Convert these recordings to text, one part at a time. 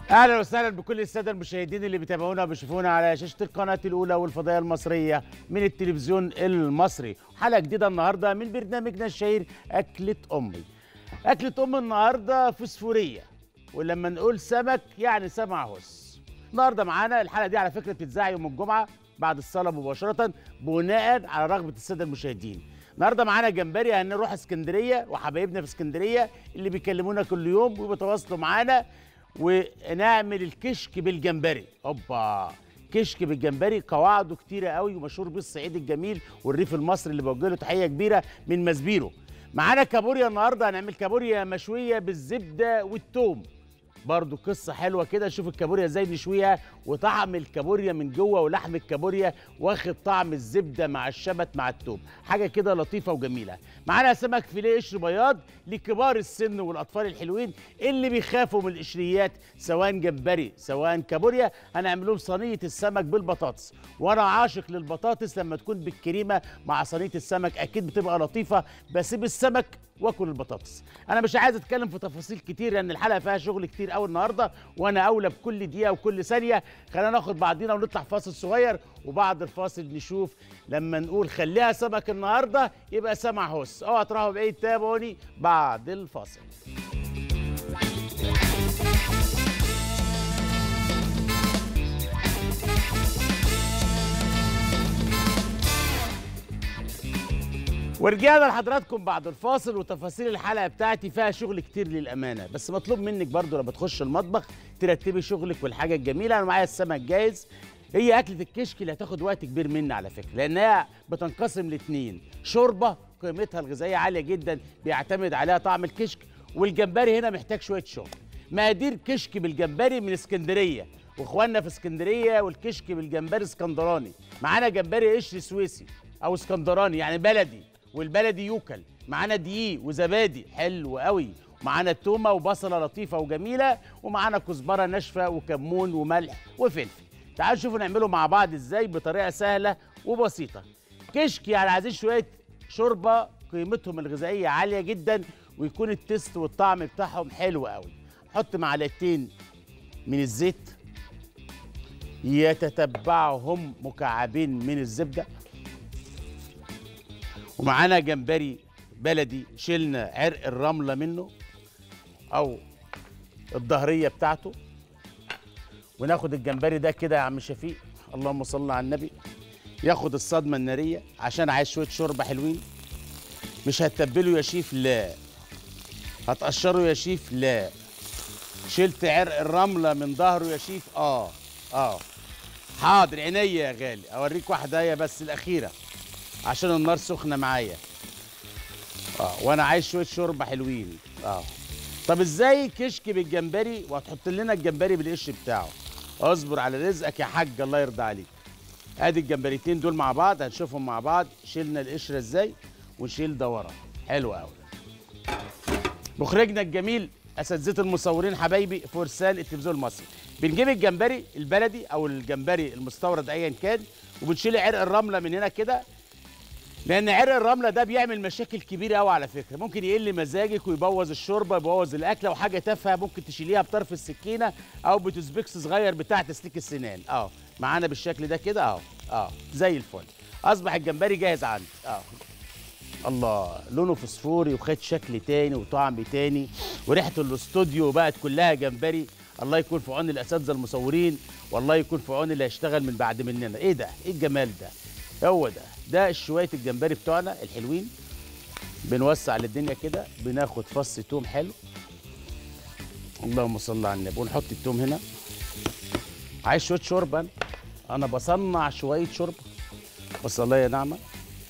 اهلا وسهلا بكل الساده المشاهدين اللي بيتابعونا وبيشوفونا على شاشه القناه الاولى والفضائيه المصريه من التلفزيون المصري حلقه جديده النهارده من برنامجنا الشهير اكله امي اكله ام النهارده فسفوريه ولما نقول سمك يعني سمع هس النهارده معانا الحلقه دي على فكره بتتذاع يوم الجمعه بعد الصلاه مباشره بناء على رغبه الساده المشاهدين النهارده معانا جمبري هنروح اسكندريه وحبايبنا في اسكندريه اللي بيكلمونا كل يوم وبيتواصلوا معانا ونعمل الكشك بالجمبري اوبا كشك بالجمبري قواعده كتيره قوي ومشهور بيه الصعيد الجميل والريف المصري اللي بوجه له تحيه كبيره من مسبيرو معانا كابوريا النهارده هنعمل كابوريا مشويه بالزبده والثوم برضو قصة حلوة كده شوف الكابوريا ازاي نشويها وطعم الكابوريا من جوه ولحم الكابوريا واخد طعم الزبدة مع الشبت مع التوم حاجة كده لطيفة وجميلة معانا سمك فيليه قشر بياض لكبار السن والأطفال الحلوين اللي بيخافوا من القشريات سواء جمبري سواء كابوريا هنعمل لهم صينية السمك بالبطاطس وأنا عاشق للبطاطس لما تكون بالكريمة مع صينية السمك أكيد بتبقى لطيفة بسيب السمك واكل البطاطس انا مش عايز اتكلم في تفاصيل كتير لان الحلقه فيها شغل كتير قوي النهارده وانا اولى بكل دقيقه وكل ثانيه خلينا ناخد بعضينا ونطلع فاصل صغير وبعد الفاصل نشوف لما نقول خليها سمك النهارده يبقى سمع هوس اوعى تروحوا بعيد تابعوني بعد الفاصل ورجعنا لحضراتكم بعد الفاصل وتفاصيل الحلقه بتاعتي فيها شغل كتير للامانه بس مطلوب منك برضو لما تخش المطبخ ترتبي شغلك والحاجه الجميله انا معايا السمك جاهز هي اكله الكشك اللي هتاخد وقت كبير مني على فكره لانها بتنقسم لاتنين شوربه قيمتها الغذائيه عاليه جدا بيعتمد عليها طعم الكشك والجمبري هنا محتاج شويه شغل مقادير كشك بالجمبري من اسكندريه واخواننا في اسكندريه والكشك بالجمبري اسكندراني معانا جمبري قشر سويسي او اسكندراني يعني بلدي والبلدي يوكل معانا دقيق وزبادي حلو قوي معانا تومه وبصله لطيفه وجميله ومعانا كزبره ناشفه وكمون وملح وفلفل تعالوا نشوفوا نعمله مع بعض ازاي بطريقه سهله وبسيطه كشك يعني عايزين شويه شوربه قيمتهم الغذائيه عاليه جدا ويكون التست والطعم بتاعهم حلو قوي حط معلقتين من الزيت يتتبعهم مكعبين من الزبده ومعانا جمبري بلدي شلنا عرق الرمله منه او الظهريه بتاعته وناخد الجمبري ده كده يا عم شفيق اللهم صل على النبي ياخد الصدمه الناريه عشان عايز شويه شوربه حلوين مش هتتبله يا شيف لا هتقشره يا شيف لا شلت عرق الرمله من ظهره يا شيف اه اه حاضر عينيا يا غالي اوريك واحده هي بس الاخيره عشان النار سخنه معايا اه وانا عايز شويه شوربه حلوين اه طب ازاي كشك بالجمبري وهتحط لنا الجمبري بالقش بتاعه اصبر على رزقك يا حاج الله يرضى عليك ادي الجمبريتين دول مع بعض هنشوفهم مع بعض شيلنا القشره ازاي ونشيل ده ورا حلو قوي مخرجنا الجميل اساتذه المصورين حبايبي فرسان التلفزيون المصري بنجيب الجمبري البلدي او الجمبري المستورد ايا كان وبنشيل عرق الرمله من هنا كده لان عرق الرمله ده بيعمل مشاكل كبيره قوي على فكره ممكن يقل مزاجك ويبوظ الشوربه يبوظ الاكله وحاجه تافهه ممكن تشيليها بطرف السكينه او بتوزبكس صغير بتاع تسليك السنان اه معانا بالشكل ده كده اه اه زي الفل اصبح الجمبري جاهز عندي اه الله لونه فسفوري وخد شكل تاني وطعم تاني وريحه الاستوديو بقت كلها جمبري الله يكون في عون الاساتذه المصورين والله يكون في عون اللي هيشتغل من بعد مننا ايه ده ايه الجمال ده هو ده ده شويه الجمبري بتوعنا الحلوين بنوسع للدنيا كده بناخد فص توم حلو اللهم صل على النبي ونحط التوم هنا عايز شويه شوربه انا انا بصنع شويه شوربه بصلايه ناعمه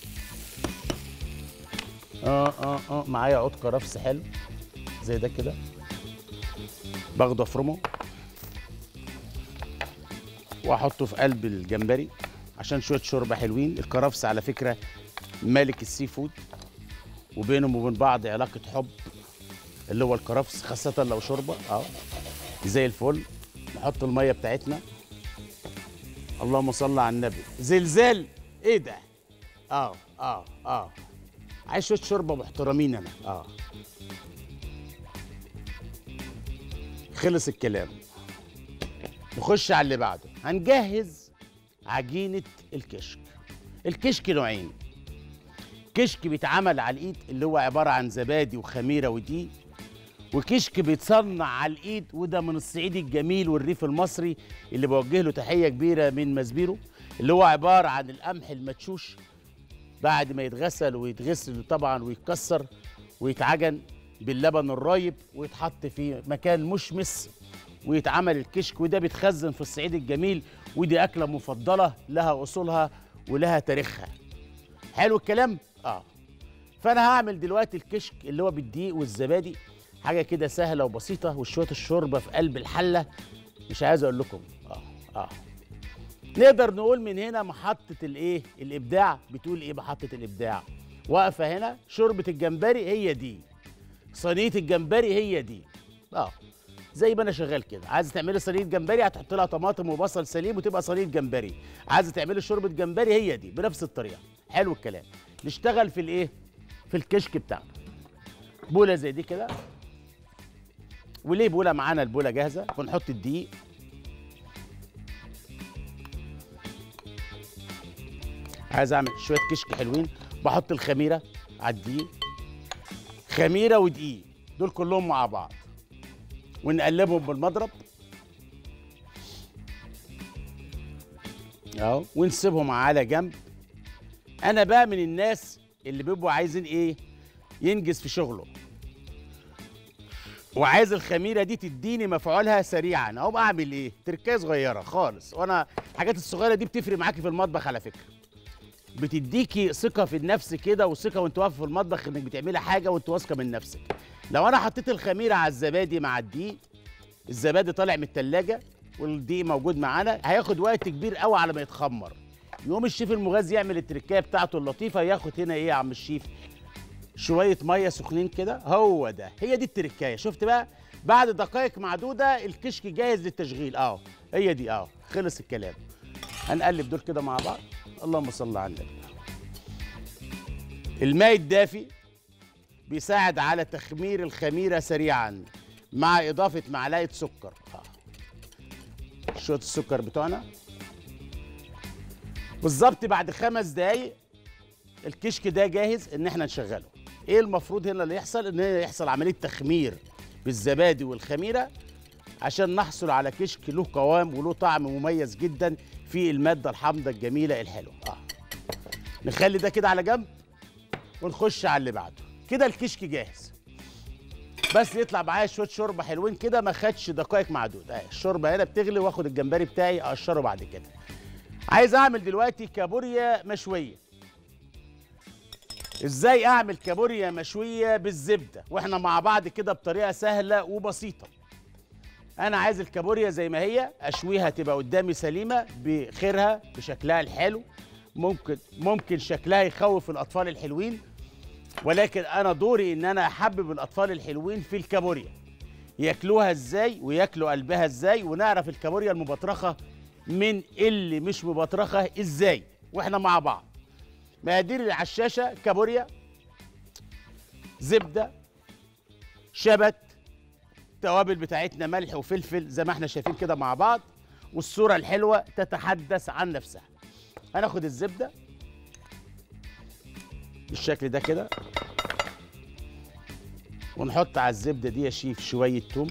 اه اه اه معايا عود كرفس حلو زي ده كده باخده افرمه واحطه في قلب الجمبري عشان شويه شوربه حلوين الكرفس على فكره ملك السي فود وبينهم وبين بعض علاقه حب اللي هو الكرفس خاصه لو شوربه اه زي الفل نحط الميه بتاعتنا اللهم صل على النبي زلزال ايه ده اه اه اه عايز شويه شوربه محترمين انا اه خلص الكلام نخش على اللي بعده هنجهز عجينه الكشك الكشك نوعين كشك بيتعمل على الايد اللي هو عباره عن زبادي وخميره ودقيق وكشك بيتصنع على الايد وده من الصعيد الجميل والريف المصري اللي بوجه له تحيه كبيره من مزبيرو اللي هو عباره عن القمح المدشوش بعد ما يتغسل ويتغسل طبعا ويتكسر ويتعجن باللبن الرايب ويتحط في مكان مشمس ويتعمل الكشك وده بيتخزن في الصعيد الجميل ودي اكله مفضله لها اصولها ولها تاريخها حلو الكلام اه فانا هعمل دلوقتي الكشك اللي هو بالدقيق والزبادي حاجه كده سهله وبسيطه وشويه الشوربه في قلب الحله مش عايز اقول لكم اه اه نقدر نقول من هنا محطه الايه الابداع بتقول ايه محطه الابداع واقفه هنا شوربه الجمبري هي دي صينيه الجمبري هي دي اه زي ما انا شغال كده عايزه تعملي صينيه جمبري هتحط لها طماطم وبصل سليم وتبقى صينيه جمبري عايزه تعملي شوربه جمبري هي دي بنفس الطريقه حلو الكلام نشتغل في الايه في الكشك بتاعنا بوله زي دي كده وليه بوله معانا البوله جاهزه ونحط الدقيق عايز اعمل شويه كشك حلوين بحط الخميره على الدقيق خميره ودقيق دول كلهم مع بعض ونقلبهم بالمضرب اهو ونسيبهم على جنب انا بقى من الناس اللي بيبقوا عايزين ايه ينجز في شغله وعايز الخميره دي تديني مفعولها سريعا اقوم اعمل ايه تركايه صغيره خالص وانا الحاجات الصغيره دي بتفرق معاكي في المطبخ على فكره بتديكي ثقه في النفس كده وثقه وانت واقفه في المطبخ انك بتعملي حاجه وانت واثقه من نفسك لو انا حطيت الخميره على الزبادي مع الدقيق الزبادي طالع من التلاجة والدقيق موجود معانا هياخد وقت كبير قوي على ما يتخمر يقوم الشيف المغازي يعمل التركايه بتاعته اللطيفه ياخد هنا ايه يا عم الشيف شويه ميه سخنين كده هو ده هي دي التركايه شفت بقى بعد دقائق معدوده الكشك جاهز للتشغيل اهو هي دي اهو خلص الكلام هنقلب دول كده مع بعض اللهم صل على النبي الماء الدافي بيساعد على تخمير الخميره سريعا مع اضافه معلقه سكر آه. شويه السكر بتوعنا بالظبط بعد خمس دقايق الكشك ده جاهز ان احنا نشغله ايه المفروض هنا اللي يحصل ان هنا يحصل عمليه تخمير بالزبادي والخميره عشان نحصل على كشك له قوام وله طعم مميز جدا في الماده الحامضه الجميله الحلوه اه نخلي ده كده على جنب ونخش على اللي بعده كده الكشك جاهز بس يطلع معايا شويه شوربه حلوين كده ما خدش دقائق معدوده اهي الشوربه هنا بتغلي واخد الجمبري بتاعي اقشره بعد كده عايز اعمل دلوقتي كابوريا مشويه ازاي اعمل كابوريا مشويه بالزبده واحنا مع بعض كده بطريقه سهله وبسيطه انا عايز الكابوريا زي ما هي اشويها تبقى قدامي سليمه بخيرها بشكلها الحلو ممكن ممكن شكلها يخوف الاطفال الحلوين ولكن انا دوري ان انا احبب الاطفال الحلوين في الكابوريا ياكلوها ازاي وياكلوا قلبها ازاي ونعرف الكابوريا المبطرخه من اللي مش مبطرخه ازاي واحنا مع بعض مقادير اللي على الشاشه كابوريا زبده شبت التوابل بتاعتنا ملح وفلفل زي ما احنا شايفين كده مع بعض والصوره الحلوه تتحدث عن نفسها هناخد الزبده بالشكل ده كده ونحط على الزبده دي يا شيف شويه توم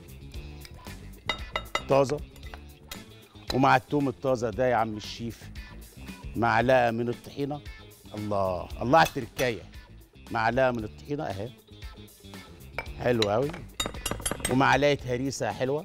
طازه ومع التوم الطازه ده يا عم الشيف معلقه من الطحينه الله الله على التركايه معلقه من الطحينه اهي حلو قوي ومعلقه هريسه حلوه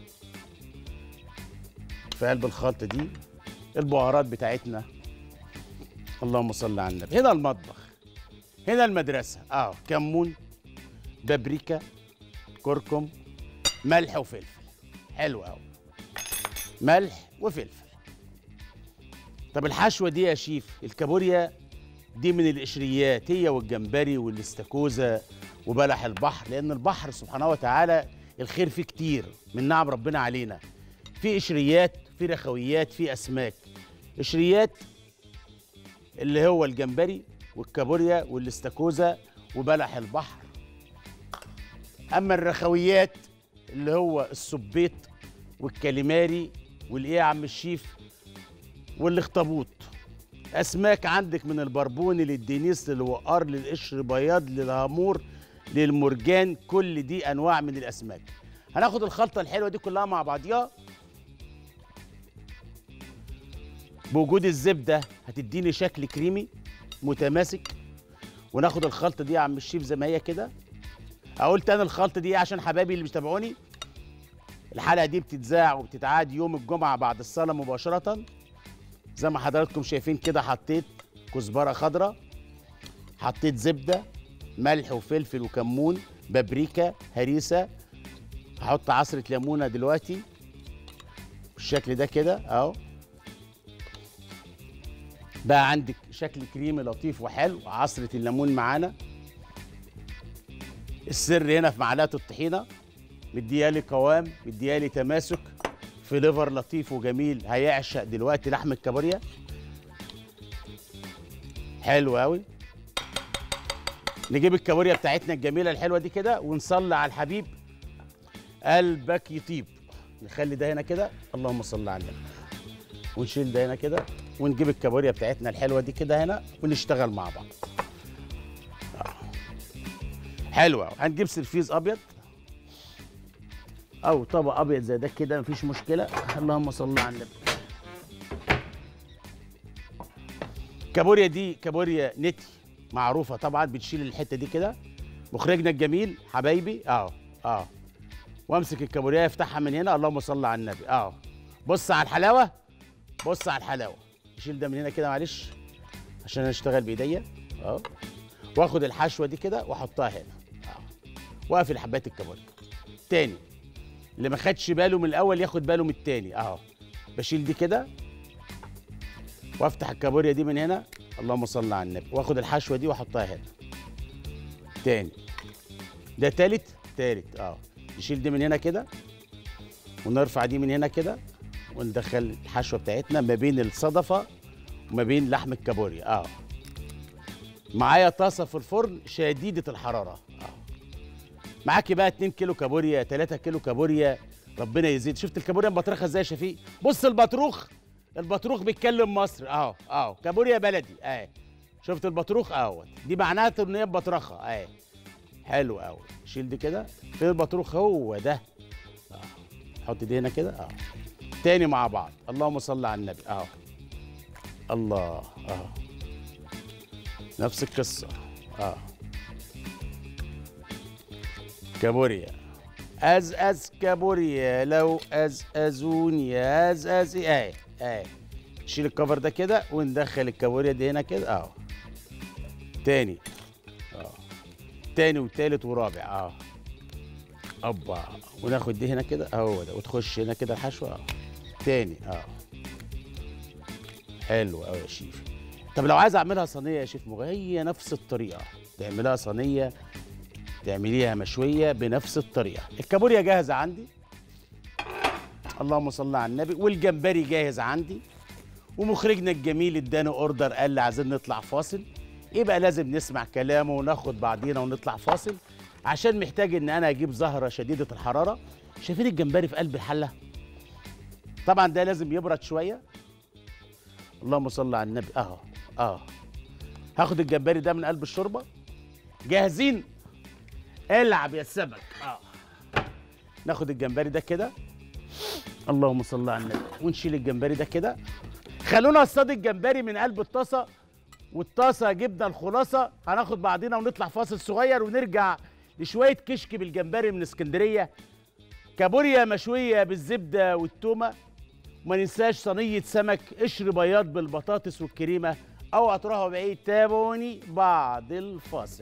في قلب الخلطه دي البهارات بتاعتنا اللهم صل على النبي هنا المطبخ هنا المدرسه اه كمون بابريكا كركم ملح وفلفل حلو قوي ملح وفلفل طب الحشوه دي يا شيف الكابوريا دي من القشريات هي والجمبري والاستاكوزا وبلح البحر لان البحر سبحانه وتعالى الخير فيه كتير من نعم ربنا علينا في قشريات في رخويات في اسماك قشريات اللي هو الجمبري والكابوريا والاستاكوزا وبلح البحر اما الرخويات اللي هو السبيط والكاليماري والايه يا عم الشيف والاخطبوط اسماك عندك من البربوني للدينيس للوقار للقشر بياض للهامور للمرجان كل دي انواع من الاسماك هناخد الخلطه الحلوه دي كلها مع بعضيها بوجود الزبده هتديني شكل كريمي متماسك وناخد الخلطه دي يا عم الشيف زي ما هي كده اقول تاني الخلطه دي إيه عشان حبايبي اللي بيتابعوني الحلقه دي بتتذاع وبتتعاد يوم الجمعه بعد الصلاه مباشره زي ما حضراتكم شايفين كده حطيت كزبره خضراء حطيت زبده ملح وفلفل وكمون بابريكا هريسه هحط عصره ليمونه دلوقتي بالشكل ده كده اهو بقى عندك شكل كريمي لطيف وحلو عصره الليمون معانا السر هنا في معلقه الطحينه مديالي قوام مديالي تماسك في ليفر لطيف وجميل هيعشق دلوقتي لحم الكابوريا حلو قوي نجيب الكابوريا بتاعتنا الجميله الحلوه دي كده ونصلي على الحبيب قلبك يطيب نخلي ده هنا كده اللهم صل على النبي ونشيل ده هنا كده ونجيب الكابوريا بتاعتنا الحلوه دي كده هنا ونشتغل مع بعض حلوه هنجيب سرفيز ابيض او طبق ابيض زي ده كده مفيش مشكله اللهم صل على النبي كابوريا دي كابوريا نتي معروفه طبعا بتشيل الحته دي كده مخرجنا الجميل حبايبي اهو اهو وامسك الكابوريا افتحها من هنا اللهم صل على النبي اهو بص على الحلاوه بص على الحلاوه اشيل ده من هنا كده معلش عشان انا اشتغل بايديا اهو واخد الحشوه دي كده واحطها هنا اهو واقفل حبات الكابوريا تاني اللي ما خدش باله من الاول ياخد باله من التاني اهو بشيل دي كده وافتح الكابوريا دي من هنا اللهم صل على النبي واخد الحشوه دي واحطها هنا تاني ده تالت تالت اه نشيل دي من هنا كده ونرفع دي من هنا كده وندخل الحشوه بتاعتنا ما بين الصدفه وما بين لحم الكابوريا اه معايا طاسه في الفرن شديده الحراره اه معاكي بقى 2 كيلو كابوريا 3 كيلو كابوريا ربنا يزيد شفت الكابوريا مبطرخه ازاي يا شفيق بص البطروخ البطروخ بيتكلم مصر اهو اهو كابوريا بلدي اهي شفت البطروخ اهوت دي معناها ان هي مبطرخه اهي حلو قوي شيل دي كده فين البطروخ هو ده اه حط دي هنا كده اه تاني مع بعض اللهم صل على النبي اهو الله اه نفس القصه اه كابوريا أزأز كابوريا لو أزأزوني أزأز اهي اهي نشيل الكفر ده كده وندخل الكابوريا دي هنا كده اهو تاني اه تاني وتالت ورابع اه ابا وناخد دي هنا كده اهو ده وتخش هنا كده الحشوه اه تاني اه حلو قوي يا شيف طب لو عايز اعملها صينيه يا شيف مغ هي نفس الطريقه تعملها صينيه تعمليها مشويه بنفس الطريقه الكابوريا جاهزه عندي اللهم صل على النبي والجمبري جاهز عندي ومخرجنا الجميل ادانا اوردر قال لي عايزين نطلع فاصل يبقى لازم نسمع كلامه وناخد بعضينا ونطلع فاصل عشان محتاج ان انا اجيب زهره شديده الحراره شايفين الجمبري في قلب الحله طبعا ده لازم يبرد شويه اللهم صل على النبي اهو اه هاخد الجمبري ده من قلب الشوربه جاهزين العب يا سمك اه ناخد الجمبري ده كده اللهم صل على النبي ونشيل الجمبري ده كده خلونا اصطاد الجمبري من قلب الطاسه والطاسه جبنا الخلاصه هناخد بعضنا ونطلع فاصل صغير ونرجع لشويه كشك بالجمبري من اسكندريه كابوريا مشويه بالزبده والتومه وما ننساش صينيه سمك قشر بياض بالبطاطس والكريمه او هتروحوا بعيد تابعوني بعد الفاصل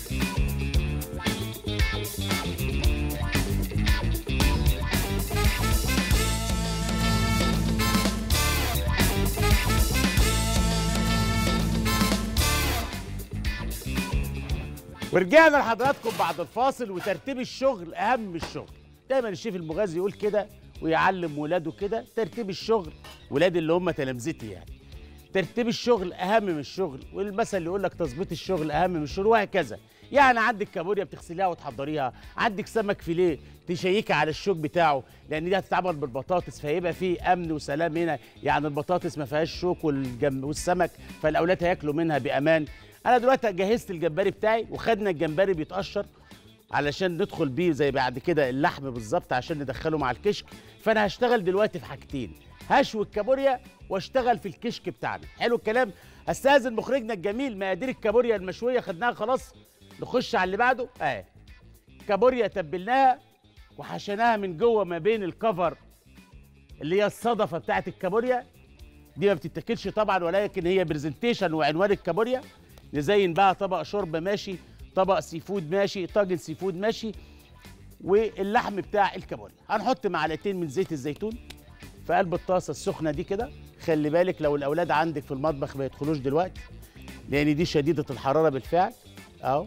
ورجعنا لحضراتكم بعد الفاصل وترتيب الشغل اهم الشغل دايما الشيف المغازي يقول كده ويعلم ولاده كده ترتيب الشغل ولاد اللي هم تلامذتي يعني ترتيب الشغل اهم من الشغل والمثل اللي يقول لك تظبيط الشغل اهم من الشغل وهكذا يعني عندك كابوريا بتغسليها وتحضريها عندك سمك فيليه تشيكي على الشوك بتاعه لان دي هتتعمل بالبطاطس فهيبقى فيه امن وسلام هنا يعني البطاطس ما فيهاش شوك والجم والسمك فالاولاد هياكلوا منها بامان انا دلوقتي جهزت الجمبري بتاعي وخدنا الجمبري بيتقشر علشان ندخل بيه زي بعد كده اللحم بالظبط عشان ندخله مع الكشك فانا هشتغل دلوقتي في حاجتين هشوي الكابوريا واشتغل في الكشك بتاعنا حلو الكلام استاذن مخرجنا الجميل مقادير الكابوريا المشويه خدناها خلاص نخش على اللي بعده اه كابوريا تبلناها وحشيناها من جوه ما بين الكفر اللي هي الصدفه بتاعت الكابوريا دي ما بتتاكلش طبعا ولكن هي برزنتيشن وعنوان الكابوريا نزين بقى طبق شوربه ماشي طبق سي فود ماشي طاجن سي فود ماشي واللحم بتاع الكابوريا هنحط معلقتين من زيت الزيتون في قلب الطاسه السخنه دي كده خلي بالك لو الاولاد عندك في المطبخ ما يدخلوش دلوقتي لان دي شديده الحراره بالفعل اهو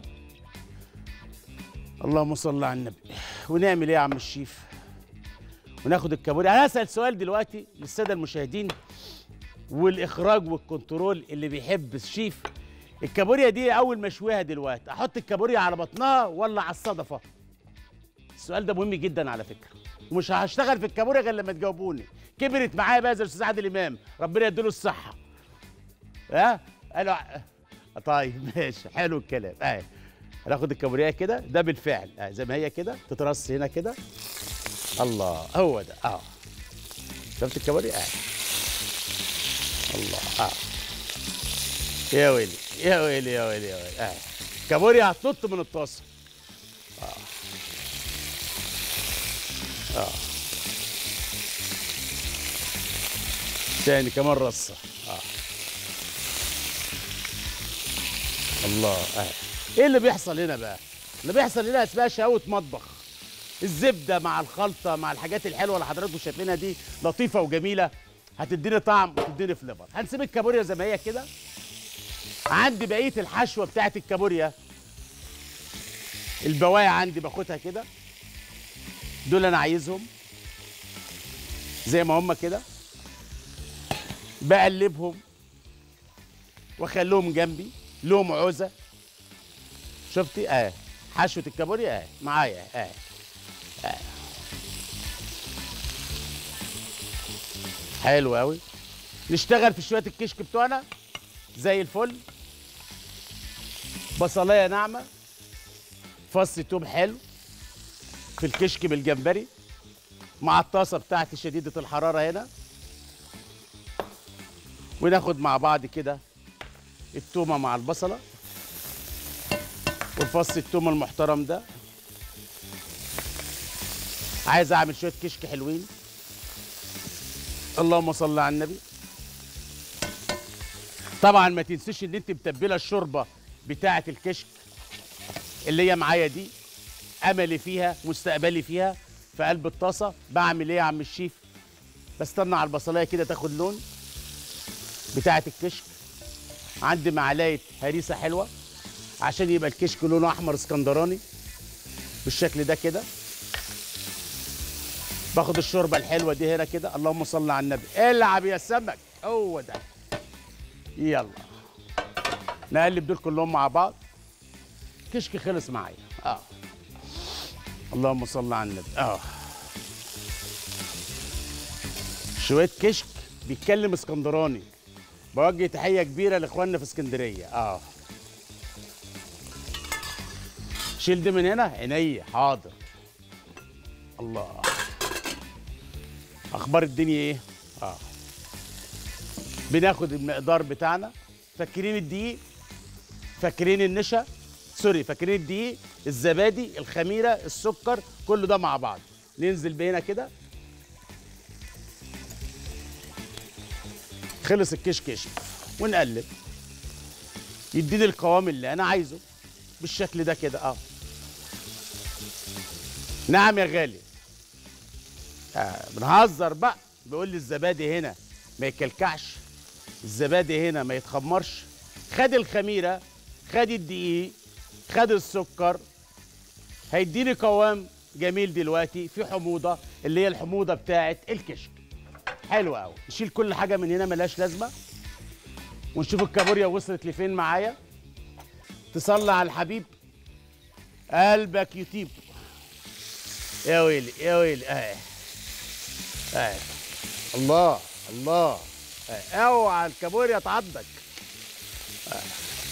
اللهم صل على النبي ونعمل ايه يا عم الشيف وناخد الكابوريا انا هسال سؤال دلوقتي للساده المشاهدين والاخراج والكنترول اللي بيحب الشيف الكابوريا دي اول ما اشويها دلوقتي احط الكابوريا على بطنها ولا على الصدفه السؤال ده مهم جدا على فكره ومش هشتغل في الكابوريا غير لما تجاوبوني كبرت معايا بقى زي الاستاذ عادل امام ربنا يديله الصحه ها قالوا طيب ماشي حلو الكلام اهي هناخد الكابوريا كده ده بالفعل اه زي ما هي كده تترص هنا كده الله هو ده اه شفت الكابوريا اه الله اه يا ويلي يا ويلي يا ويلي يا ويلي اه كابوريا هتنط من الطاسه اه اه تاني كمان رصه اه الله اه ايه اللي بيحصل هنا بقى اللي بيحصل هنا اسمها شقاوة مطبخ الزبده مع الخلطه مع الحاجات الحلوه اللي حضراتكم شايفينها دي لطيفه وجميله هتديني طعم وتديني فليفر هنسيب الكابوريا زي ما هي كده عندي بقيه الحشوه بتاعت الكابوريا البوايا عندي باخدها كده دول انا عايزهم زي ما هم كده بقلبهم واخليهم جنبي لهم عوزه شفتي اه حشوه الكابوريا اه معايا اه اه حلو قوي نشتغل في شويه الكشك بتوعنا زي الفل بصلايه ناعمه فص توم حلو في الكشك بالجمبري مع الطاسه بتاعتي شديده الحراره هنا وناخد مع بعض كده التومه مع البصله والفص التوم المحترم ده عايز اعمل شويه كشك حلوين اللهم صل على النبي طبعا ما تنسيش ان انت متبله الشوربه بتاعه الكشك اللي هي معايا دي املي فيها مستقبلي فيها في قلب الطاسه بعمل ايه يا عم الشيف بستنى على البصلايه كده تاخد لون بتاعه الكشك عندي معلقه هريسه حلوه عشان يبقى الكشك لونه احمر اسكندراني بالشكل ده كده باخد الشوربه الحلوه دي هنا كده اللهم صل على النبي العب يا سمك هو ده يلا نقلب دول كلهم مع بعض كشك خلص معايا اه اللهم صل على النبي اه شويه كشك بيتكلم اسكندراني بوجه تحيه كبيره لاخواننا في اسكندريه اه شيل دي من هنا عينيا حاضر الله اخبار الدنيا ايه اه بناخد المقدار بتاعنا فاكرين الدقيق فاكرين النشا سوري فاكرين الدقيق الزبادي الخميره السكر كل ده مع بعض ننزل بهنا كده خلص الكش كش ونقلب يديني القوام اللي انا عايزه بالشكل ده كده اه نعم يا غالي آه بنهزر بقى بيقول لي الزبادي هنا ما يكلكعش الزبادي هنا ما يتخمرش خد الخميره خد الدقيق خد السكر هيديني قوام جميل دلوقتي في حموضه اللي هي الحموضه بتاعه الكشك حلو قوي نشيل كل حاجه من هنا ملهاش لازمه ونشوف الكابوريا وصلت لفين معايا تصلي على الحبيب قلبك يطيب يا ويلي يا ويلي اهي اهي الله الله اهي. اوعى الكابوريا تعضك اهي.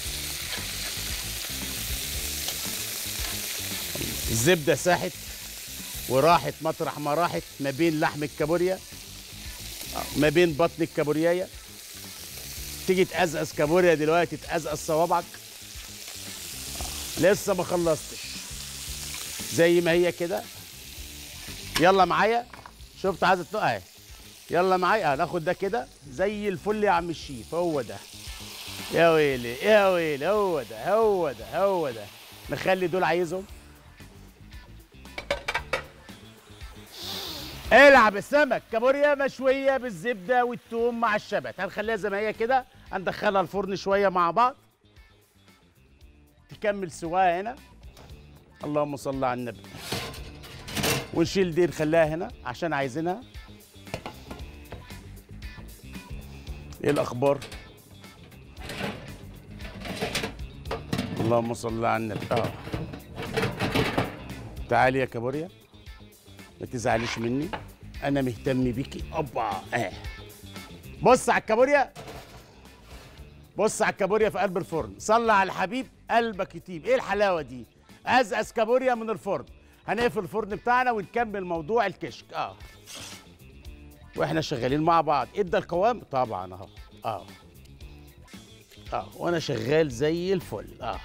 الزبده ساحت وراحت مطرح ما راحت ما بين لحم الكابوريا آه، ما بين بطن الكابوريايه تيجي تقزقز كابوريا دلوقتي تقزقز صوابعك آه، لسه ما خلصتش زي ما هي كده يلا معايا شفت عايزه تنق اهي يلا معايا هناخد ده كده زي الفل يا عم الشيف هو ده يا ويلي يا ويلي هو ده هو ده هو ده نخلي دول عايزهم العب السمك كابوريا مشويه بالزبده والثوم مع الشبت هنخليها زي ما هي كده هندخلها الفرن شويه مع بعض تكمل سواها هنا اللهم صل على النبي ونشيل دي نخليها هنا عشان عايزينها ايه الاخبار اللهم صل على النبي اه تعالي يا كابوريا ما تزعليش مني انا مهتم بيكي اوبا اه بص على الكابوريا بص على الكابوريا في قلب الفرن صلى على الحبيب قلبك يطيب ايه الحلاوه دي ازقز كابوريا من الفرن هنقفل الفرن بتاعنا ونكمل موضوع الكشك اه واحنا شغالين مع بعض ادى القوام طبعا اهو اه اه وانا شغال زي الفل اه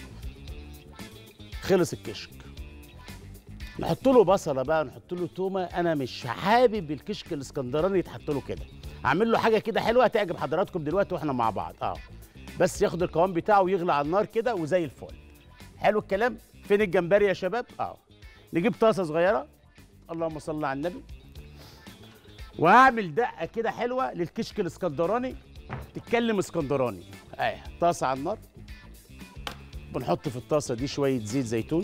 خلص الكشك نحط له بصله بقى نحط له تومه انا مش حابب الكشك الاسكندراني يتحط له كده اعمل له حاجه كده حلوه تعجب حضراتكم دلوقتي واحنا مع بعض اه بس ياخد القوام بتاعه ويغلى على النار كده وزي الفل حلو الكلام فين الجمبري يا شباب اه نجيب طاسه صغيره اللهم صل على النبي وهعمل دقه كده حلوه للكشك الاسكندراني تتكلم اسكندراني ايه طاسه على النار بنحط في الطاسه دي شويه زيت زيتون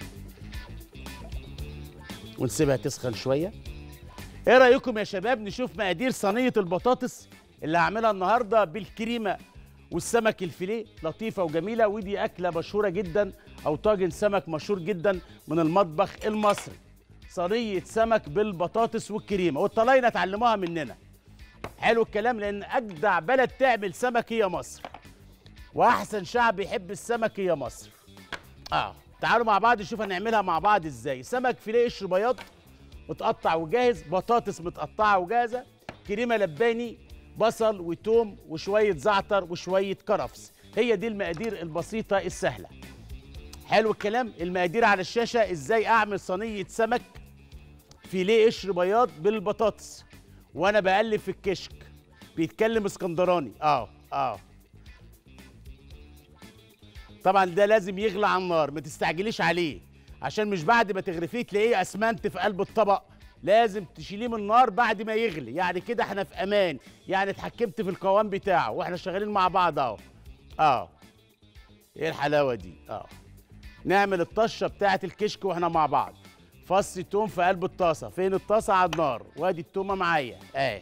ونسيبها تسخن شويه ايه رايكم يا شباب نشوف مقادير صينيه البطاطس اللي هعملها النهارده بالكريمه والسمك الفيليه لطيفه وجميله ودي اكله مشهوره جدا او طاجن سمك مشهور جدا من المطبخ المصري صينيه سمك بالبطاطس والكريمه والطلاينه اتعلموها مننا حلو الكلام لان اجدع بلد تعمل سمك هي مصر واحسن شعب يحب السمك هي مصر اه تعالوا مع بعض نشوف هنعملها مع بعض ازاي سمك فيليه قشر بياض متقطع وجاهز بطاطس متقطعه وجاهزه كريمه لباني بصل وتوم وشويه زعتر وشويه كرفس هي دي المقادير البسيطه السهله حلو الكلام المقادير على الشاشه ازاي اعمل صينيه سمك فيليه قشر بياض بالبطاطس وانا بقلب في الكشك بيتكلم اسكندراني اه اه طبعا ده لازم يغلى على النار ما تستعجليش عليه عشان مش بعد ما تغرفيه تلاقيه اسمنت في قلب الطبق لازم تشيليه من النار بعد ما يغلي يعني كده احنا في امان يعني اتحكمت في القوام بتاعه واحنا شغالين مع بعض اهو اه ايه الحلاوه دي اه نعمل الطشه بتاعه الكشك واحنا مع بعض فص توم في قلب الطاسه فين الطاسه على النار وادي التومه معايا اه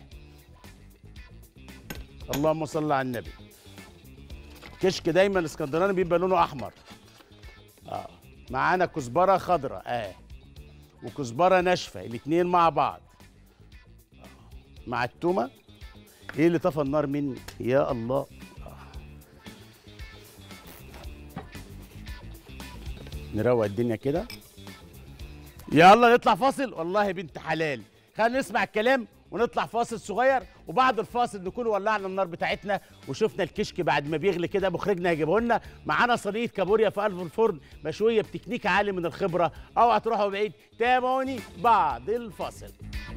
اللهم صل على النبي كشك دايما الاسكندراني بيبقى لونه احمر اه معانا كزبره خضراء اه وكزبره ناشفه الاتنين مع بعض آه. مع التومه ايه اللي طفى النار مني يا الله آه. نروق الدنيا كده يلا نطلع فاصل والله بنت حلال خلينا نسمع الكلام ونطلع فاصل صغير وبعد الفاصل نكون ولعنا النار بتاعتنا وشفنا الكشك بعد ما بيغلي كده مخرجنا هيجيبه لنا معانا صينيه كابوريا في قلب الفرن مشويه بتكنيك عالي من الخبره اوعى تروحوا بعيد تابعوني بعد الفاصل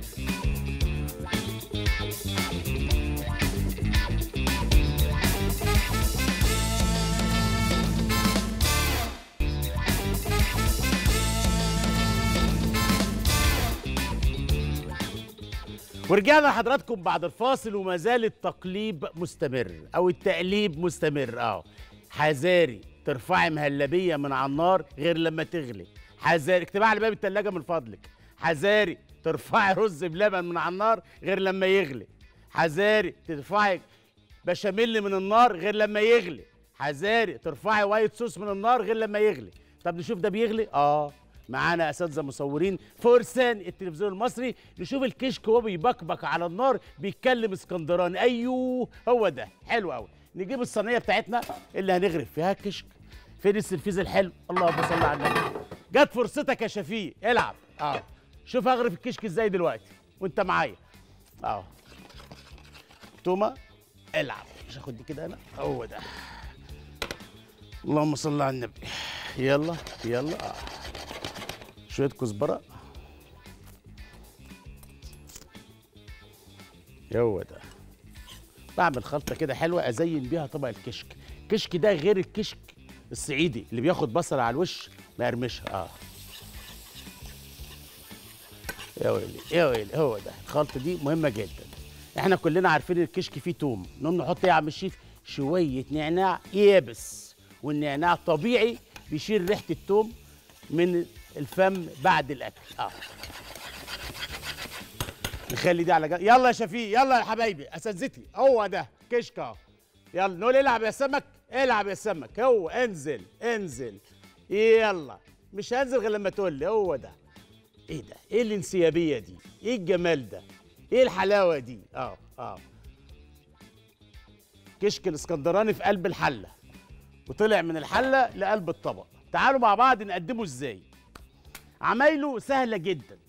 ورجعنا لحضراتكم بعد الفاصل وما زال التقليب مستمر او التقليب مستمر اه حذاري ترفعي مهلبيه من على النار غير لما تغلي حذاري اكتبها على باب التلاجة من فضلك حذاري ترفعي رز بلبن من على النار غير لما يغلي حذاري ترفعي بشاميل من النار غير لما يغلي حذاري ترفعي وايت صوص من النار غير لما يغلي طب نشوف ده بيغلي اه معانا اساتذه مصورين فرسان التلفزيون المصري نشوف الكشك وهو بيبكبك على النار بيتكلم اسكندراني ايوه هو ده حلو قوي نجيب الصينيه بتاعتنا اللي هنغرف فيها الكشك فين السرفيز الحلو اللهم صل على النبي جت فرصتك يا شفيق العب اه شوف هغرف الكشك ازاي دلوقتي وانت معايا اه تومه العب مش هاخد دي كده انا هو ده اللهم صل على النبي يلا يلا آه. شويه كزبره هو ده بعمل خلطه كده حلوه ازين بيها طبق الكشك الكشك ده غير الكشك الصعيدي اللي بياخد بصل على الوش مقرمشها اه يا ويلي يا ويلي هو ده الخلطه دي مهمه جدا احنا كلنا عارفين الكشك فيه توم نقوم نحط ايه يا عم الشيف شويه نعناع يابس والنعناع طبيعي بيشيل ريحه التوم من الفم بعد الاكل اه نخلي دي على جنب يلا يا شفيق يلا يا حبايبي اساتذتي هو ده كشك اهو يلا نقول العب يا سمك العب يا سمك هو انزل انزل يلا مش هنزل غير لما تقول لي هو ده ايه ده ايه الانسيابيه دي ايه الجمال ده ايه الحلاوه دي اه اه كشك الاسكندراني في قلب الحله وطلع من الحله لقلب الطبق تعالوا مع بعض نقدمه ازاي عمايله سهله جدا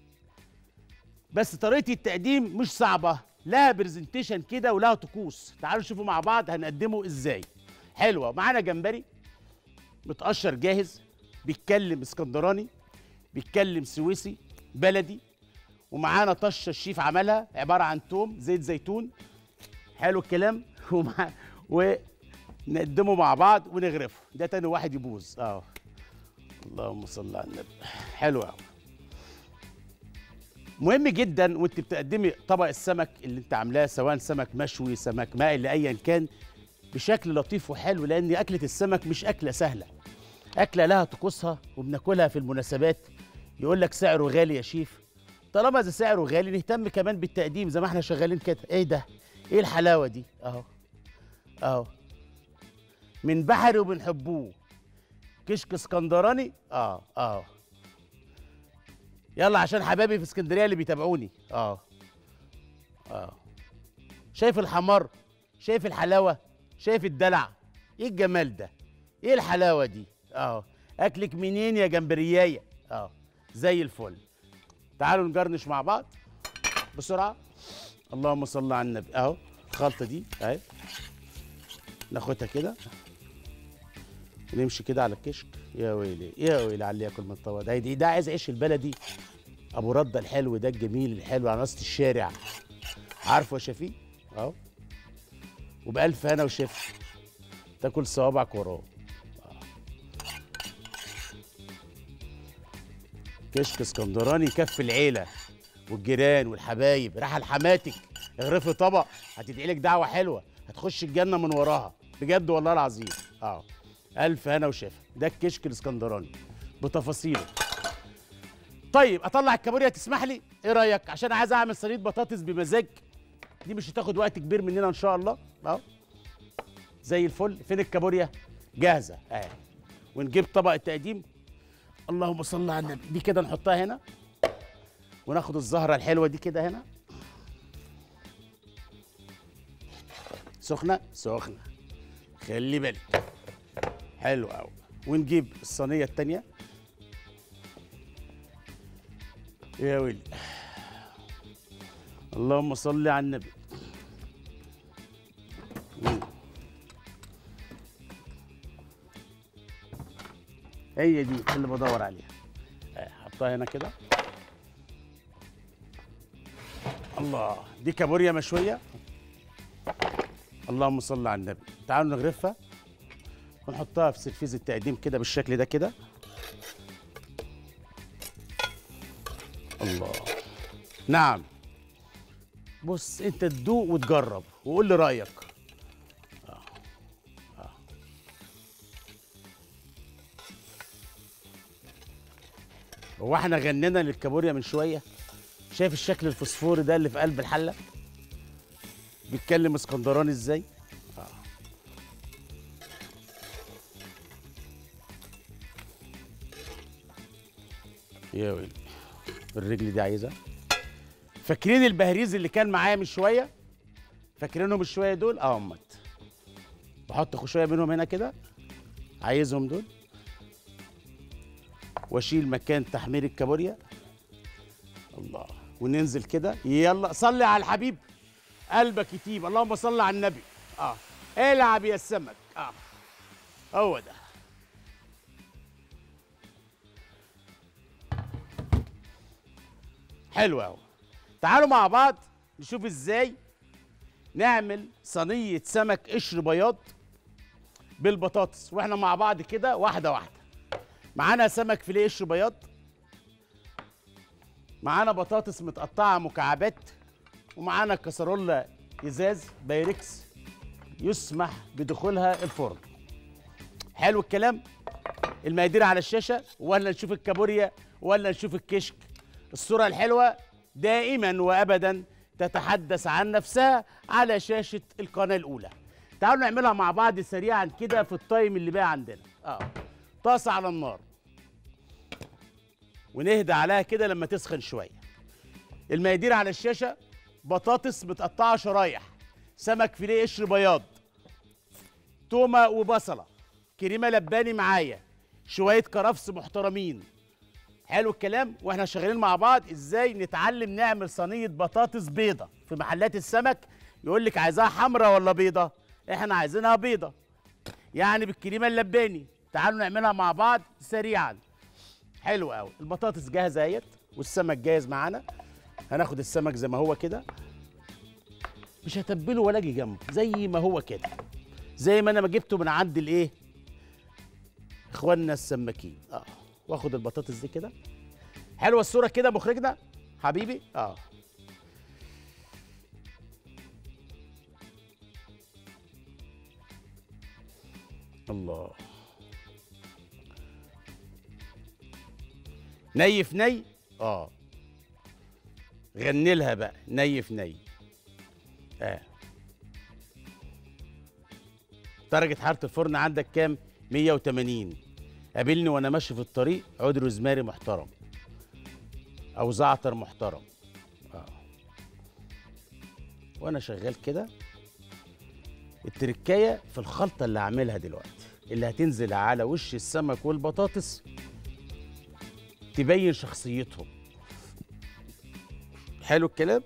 بس طريقه التقديم مش صعبه لها برزنتيشن كده ولها طقوس تعالوا نشوفوا مع بعض هنقدمه ازاي حلوه معانا جمبري متقشر جاهز بيتكلم اسكندراني بيتكلم سويسي بلدي ومعانا طشه الشيف عملها عباره عن توم زيت زيتون حلو الكلام ومع ونقدمه مع بعض ونغرفه ده تاني واحد يبوظ اه اللهم صل على النبي حلو قوي مهم جدا وانت بتقدمي طبق السمك اللي انت عاملاه سواء سمك مشوي سمك مقلي ايا كان بشكل لطيف وحلو لان اكله السمك مش اكله سهله اكله لها طقوسها وبناكلها في المناسبات يقول لك سعره غالي يا شيف طالما اذا سعره غالي نهتم كمان بالتقديم زي ما احنا شغالين كده ايه ده ايه الحلاوه دي اهو اهو من بحري وبنحبوه كشك اسكندراني اه اه يلا عشان حبايبي في اسكندريه اللي بيتابعوني اه اه شايف الحمار شايف الحلاوه شايف الدلع ايه الجمال ده ايه الحلاوه دي اه اكلك منين يا جمبريايه اه زي الفل تعالوا نجرنش مع بعض بسرعه اللهم صل على النبي اهو الخلطه دي اهي ناخدها كده ونمشي كده على الكشك يا ويلي يا ويلي على اللي ياكل من الطبق ده ده عايز عيش البلدي ابو رده الحلو ده الجميل الحلو على وسط الشارع عارفه يا شفيق اهو وبألف هنا وشفا تاكل صوابعك وراه آه. كشك اسكندراني يكفي العيله والجيران والحبايب راح لحماتك اغرفي طبق هتدعي لك دعوه حلوه هتخش الجنه من وراها بجد والله العظيم اه الف هنا وشفا ده الكشك الاسكندراني بتفاصيله طيب اطلع الكابوريا تسمح لي ايه رايك عشان عايز اعمل صينيه بطاطس بمزاج دي مش هتاخد وقت كبير مننا ان شاء الله اهو زي الفل فين الكابوريا جاهزه اهي ونجيب طبق التقديم اللهم صل على النبي دي كده نحطها هنا وناخد الزهره الحلوه دي كده هنا سخنه سخنه خلي بالك حلو قوي ونجيب الصينيه التانيه يا ويلي اللهم صل على النبي مم. هي دي اللي بدور عليها آه، حطها هنا كده الله دي كابوريا مشويه اللهم صل على النبي تعالوا نغرفها ونحطها في سرفيز التقديم كده بالشكل ده كده الله نعم بص انت تدوق وتجرب وقول لي رايك آه. آه. هو احنا غنينا للكابوريا من شويه شايف الشكل الفسفوري ده اللي في قلب الحله بيتكلم اسكندراني ازاي آه. يا ويلي الرجل دي عايزها فاكرين البهريز اللي كان معايا من شويه فاكرينهم الشويه دول اه امت بحط شويه منهم هنا كده عايزهم دول واشيل مكان تحمير الكابوريا الله وننزل كده يلا صلي على الحبيب قلبك يطيب اللهم صل على النبي اه العب يا السمك اه هو ده حلو قوي تعالوا مع بعض نشوف ازاي نعمل صينيه سمك قشر بياض بالبطاطس واحنا مع بعض كده واحده واحده معانا سمك فيليه قشر بياض معانا بطاطس متقطعه مكعبات ومعانا كسرولة ازاز بايركس يسمح بدخولها الفرن حلو الكلام المقادير على الشاشه ولا نشوف الكابوريا ولا نشوف الكشك الصوره الحلوه دائما وابدا تتحدث عن نفسها على شاشه القناه الاولى تعالوا نعملها مع بعض سريعا كده في التايم اللي بقى عندنا اه طاسه على النار ونهدى عليها كده لما تسخن شويه المقادير على الشاشه بطاطس متقطعه شرايح سمك فيليه قشر بياض تومه وبصله كريمه لباني معايا شويه كرفس محترمين حلو الكلام واحنا شغالين مع بعض ازاي نتعلم نعمل صينيه بطاطس بيضه في محلات السمك يقول لك عايزاها حمراء ولا بيضه احنا عايزينها بيضه يعني بالكريمه اللباني تعالوا نعملها مع بعض سريعا حلو قوي البطاطس جاهزه اهيت والسمك جاهز معانا هناخد السمك زي ما هو كده مش هتبله ولا اجي جنبه زي ما هو كده زي ما انا ما جبته من عند الايه اخواننا السماكين اه واخد البطاطس دي كده حلوه الصوره كده مخرجنا حبيبي اه الله ني في ني اه غني لها بقى ني في ني اه درجة حرارة الفرن عندك كام؟ 180 قابلني وانا ماشي في الطريق عود روزماري محترم او زعتر محترم اه وانا شغال كده التركايه في الخلطه اللي هعملها دلوقتي اللي هتنزل على وش السمك والبطاطس تبين شخصيتهم حلو الكلام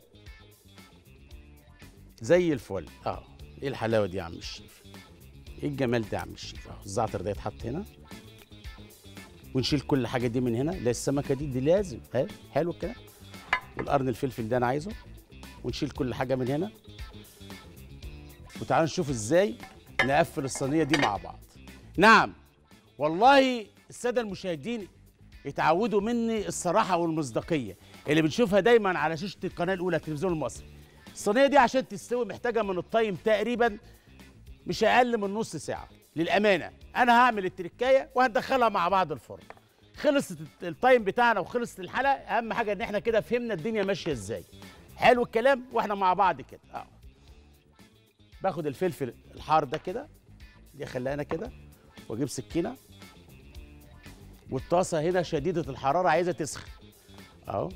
زي الفل اه ايه الحلاوه دي يا عم الشيف ايه الجمال ده يا عم الشيف اه الزعتر ده يتحط هنا ونشيل كل حاجه دي من هنا لا السمكه دي دي لازم ها حلو الكلام والقرن الفلفل ده انا عايزه ونشيل كل حاجه من هنا وتعالوا نشوف ازاي نقفل الصينيه دي مع بعض نعم والله الساده المشاهدين اتعودوا مني الصراحه والمصداقيه اللي بنشوفها دايما على شاشه القناه الاولى التلفزيون المصري الصينيه دي عشان تستوي محتاجه من التايم تقريبا مش اقل من نص ساعه للامانه انا هعمل التركايه وهندخلها مع بعض الفرن خلصت التايم بتاعنا وخلصت الحلقه اهم حاجه ان احنا كده فهمنا الدنيا ماشيه ازاي حلو الكلام واحنا مع بعض كده اه باخد الفلفل الحار ده كده دي خليها هنا كده واجيب سكينه والطاسه هنا شديده الحراره عايزه تسخن اهو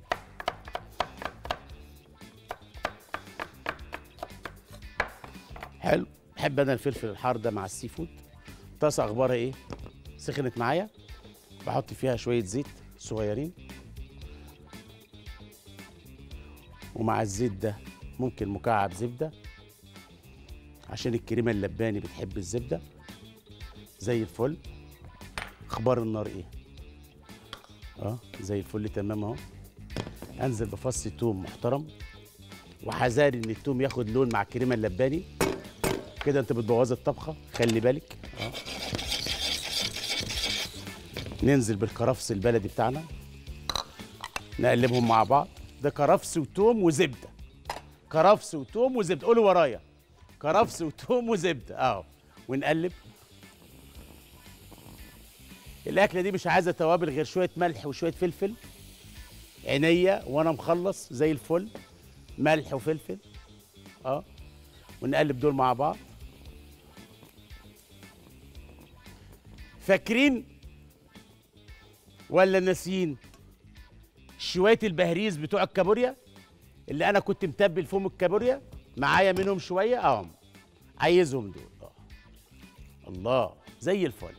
حلو بحب انا الفلفل الحار ده مع السي فود طاسه اخبارها ايه سخنت معايا بحط فيها شويه زيت صغيرين ومع الزيت ده ممكن مكعب زبده عشان الكريمه اللباني بتحب الزبده زي الفل اخبار النار ايه اه زي الفل تمام اهو انزل بفص توم محترم وحذاري ان التوم ياخد لون مع الكريمه اللباني كده انت بتبوظ الطبخه خلي بالك اه ننزل بالكرفس البلدي بتاعنا نقلبهم مع بعض ده كرفس وتوم وزبده كرفس وتوم وزبده قولوا ورايا كرفس وتوم وزبده اهو ونقلب الاكله دي مش عايزه توابل غير شويه ملح وشويه فلفل عينيا وانا مخلص زي الفل ملح وفلفل اه ونقلب دول مع بعض فاكرين ولا ناسيين شويه البهريز بتوع الكابوريا اللي انا كنت متبل فيهم الكابوريا معايا منهم شويه اهم عايزهم دول اه الله زي الفل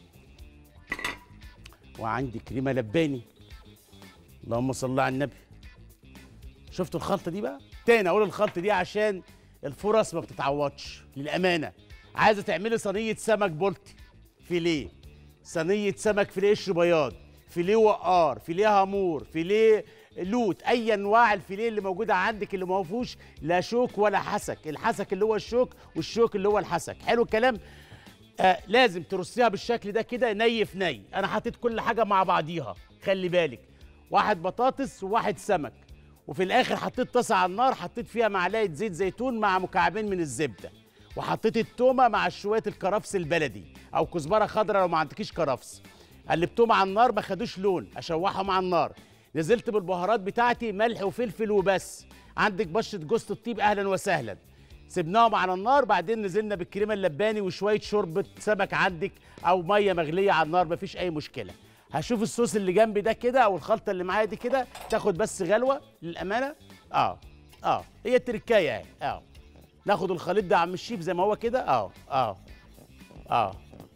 وعندي كريمه لباني اللهم صل على النبي شفتوا الخلطه دي بقى تاني اقول الخلطه دي عشان الفرص ما بتتعوضش للامانه عايزه تعملي صينيه سمك بولتي فيليه صينيه سمك فيليه قشر بياض فيليه وقار فيليه هامور فيليه لوت اي انواع الفيليه اللي موجوده عندك اللي ما فيهوش لا شوك ولا حسك الحسك اللي هو الشوك والشوك اللي هو الحسك حلو الكلام آه لازم ترصيها بالشكل ده كده ني في ني انا حطيت كل حاجه مع بعضيها خلي بالك واحد بطاطس وواحد سمك وفي الاخر حطيت طاسه على النار حطيت فيها معلقه زيت زيتون مع مكعبين من الزبده وحطيت التومه مع شويه الكرفس البلدي او كزبره خضراء لو ما عندكيش كرفس قلبتهم على النار ما خدوش لون اشوحهم على النار نزلت بالبهارات بتاعتي ملح وفلفل وبس عندك بشره جوز الطيب اهلا وسهلا سبناهم على النار بعدين نزلنا بالكريمه اللباني وشويه شوربه سمك عندك او ميه مغليه على النار مفيش اي مشكله هشوف الصوص اللي جنبي ده كده او الخلطه اللي معايا دي كده تاخد بس غلوه للامانه اه اه هي التركايه اهي اه ناخد الخليط ده يا عم الشيف زي ما هو كده اه اه اه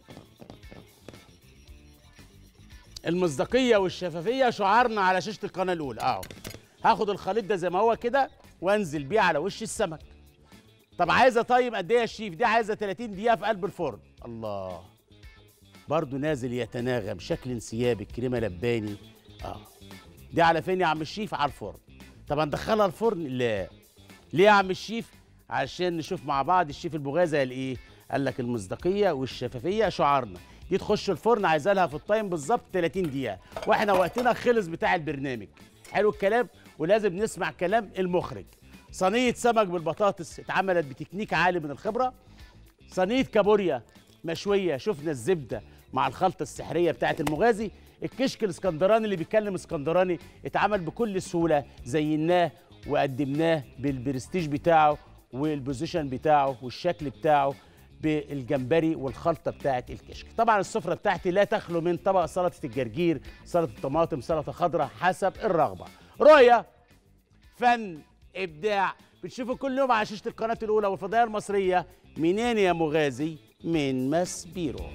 المصداقيه والشفافيه شعارنا على شاشه القناه الاولى اه هاخد الخليط ده زي ما هو كده وانزل بيه على وش السمك طب عايزه طيب قد ايه يا شيف دي عايزه 30 دقيقه في قلب الفرن الله برضو نازل يتناغم شكل انسيابي الكريمه لباني اه دي على فين يا عم الشيف على الفرن طب هندخلها الفرن لا ليه يا عم الشيف عشان نشوف مع بعض الشيف البغازي قال ايه قال لك المصداقيه والشفافيه شعارنا دي تخش الفرن عايزه لها في التايم بالظبط 30 دقيقه واحنا وقتنا خلص بتاع البرنامج حلو الكلام ولازم نسمع كلام المخرج صينيه سمك بالبطاطس اتعملت بتكنيك عالي من الخبره صينيه كابوريا مشويه شفنا الزبده مع الخلطه السحريه بتاعه المغازي الكشك الاسكندراني اللي بيتكلم اسكندراني اتعمل بكل سهوله زيناه وقدمناه بالبرستيج بتاعه والبوزيشن بتاعه والشكل بتاعه بالجمبري والخلطه بتاعه الكشك طبعا السفره بتاعتي لا تخلو من طبق سلطه الجرجير سلطه الطماطم سلطه خضراء حسب الرغبه رؤيه فن ابداع بتشوفوا كل يوم على شاشه القناه الاولى والفضائيه المصريه منين يا مغازي من ماسبيرو